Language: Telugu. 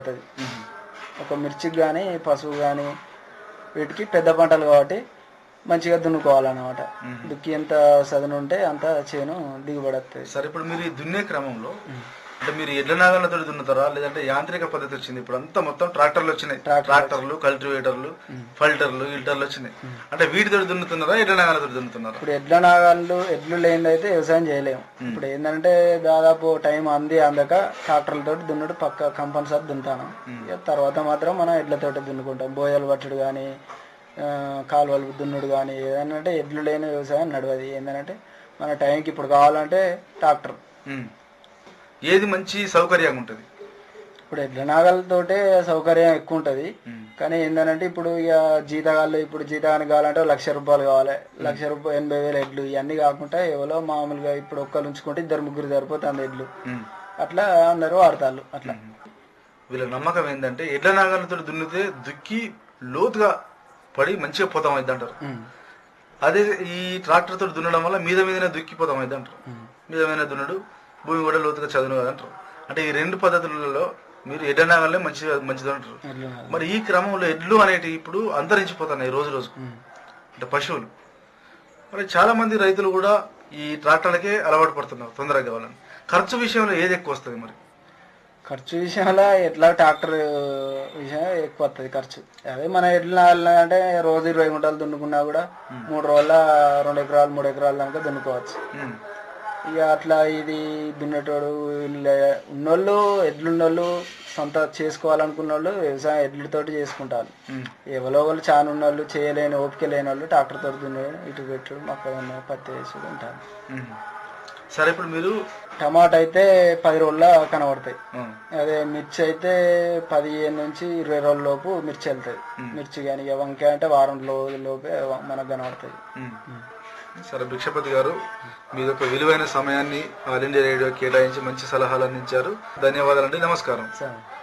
అవుతుంది ఒక మిర్చికి కానీ పసుపు కానీ వీటికి పెద్ద పంటలు కాబట్టి మంచిగా దున్నుకోవాలన్నమాట దుక్కి ఎంత సదును ఉంటే అంత చేను దిగుబడి వస్తుంది సరే ఇప్పుడు మీరు ఈ దున్నే క్రమంలో అంటే మీరు ఎడ్ల నాగలతో దున్నుతారా లేదంటే యాంత్రిక పద్ధతి వచ్చింది ఇప్పుడు అంతా మొత్తం ట్రాక్టర్లు వచ్చినాయి ట్రాక్టర్లు కల్టివేటర్లు ఫల్టర్లు ఇల్టర్లు వచ్చినాయి అంటే వీటితో దున్నుతున్నారా ఎడ్ల నాగలతో దున్నుతున్నారా ఇప్పుడు ఎడ్ల నాగాళ్ళు ఎడ్లు లేనిదైతే వ్యవసాయం చేయలేము ఇప్పుడు ఏంటంటే దాదాపు టైం అంది అందక ట్రాక్టర్లతో దున్నుడు పక్క కంపల్సరీ దున్నుతాను ఇక తర్వాత మాత్రం మనం ఎడ్లతోటి దున్నుకుంటాం బోయలు పట్టుడు కానీ కాలువలు దున్నుడు కానీ ఏదైనా అంటే ఎడ్లు లేని వ్యవసాయం నడవది ఏంటంటే మన టైంకి ఇప్పుడు కావాలంటే ట్రాక్టర్ ఉమ్. ఏది మంచి సౌకర్యంగా ఉంటుంది ఇప్పుడు ఎడ్ల నాగలతోటే సౌకర్యం ఎక్కువ ఉంటుంది కానీ ఏంటంటే ఇప్పుడు ఇక జీతగాళ్ళు ఇప్పుడు జీతానికి కావాలంటే లక్ష రూపాయలు కావాలి లక్ష రూపాయలు ఎనభై వేల ఎడ్లు ఇవన్నీ కాకుండా ఎవరో మామూలుగా ఇప్పుడు ఒక్కరు ఉంచుకుంటే ఇద్దరు ముగ్గురు సరిపోతుంది ఎడ్లు ఉమ్. అట్లా అందరూ వాడతారు అట్లా వీళ్ళ నమ్మకం ఏంటంటే ఎడ్ల నాగలతో దున్నితే దుక్కి లోతుగా పడి మంచిగా పోతాం అయింది అంటారు ఉమ్. అదే ఈ ట్రాక్టర్ తోటి దున్నడం వల్ల మీద మీదనే దుక్కిపోతాం అయింది అంటారు మీద మీద దున్నుడు భూమి కూడా లోతుగా చదును కదా అంటారు అంటే ఈ రెండు పద్ధతులలో మీరు ఎడ్ల నాగలే మంచిగా మంచిది అంటారు ఎడ్లు నాగలి. మరి ఈ క్రమంలో ఎడ్లు అనేటివి ఇప్పుడు అంతరించిపోతున్నాయి రోజు రోజు అంటే పశువులు మరి చాలా మంది రైతులు కూడా ఈ ట్రాక్టర్లకే అలవాటు పడుతున్నారు తొందరగా కావాలని ఖర్చు విషయంలో ఏది ఎక్కువ వస్తుంది మరి ఖర్చు విషయంలో ఎట్లా ట్రాక్టర్ విషయం ఎక్కువ వస్తుంది ఖర్చు అదే మన ఎడ్ల అంటే రోజు ఇరవై గుంటలు దున్నుకున్నా కూడా మూడు రోజుల రెండు ఎకరాలు మూడు ఎకరాల దాకా దున్నుకోవచ్చు ఉమ్. ఇక అట్లా ఇది దున్నేటోడు వీళ్ళ ఉన్నోళ్ళు ఎడ్లున్నోళ్ళు సొంత చేసుకోవాలనుకున్న వాళ్ళు వ్యవసాయం ఎడ్లతోటి చేసుకుంటారు ఉమ్. ఎవరో వాళ్ళు చాలా ఉన్నోళ్ళు చేయలేని ఓపిక లేని వాళ్ళు ట్రాక్టర్ తోటి దున్నడం ఇటు పెట్టడం మొక్కజొన్న పత్తి వేసుడు ఉంటారు ఉమ్. సరే ఇప్పుడు మీరు టమాటా అయితే పది రోజుల కనబడతాయి ఆ, అదే మిర్చి అయితే పదిహేను నుంచి ఇరవై రోజుల లోపు మిర్చి వెళ్తాయి మిర్చి కానీ ఇక వంకాయ అంటే వారం రోజుల లోపే మనకు కనబడుతుంది ఉమ్. సరే భిక్షపతి గారు మీ యొక్క విలువైన సమయాన్ని ఆల్ ఇండియా రేడియో కేటాయించి మంచి సలహాలు అందించారు ధన్యవాదాలండి నమస్కారం సరే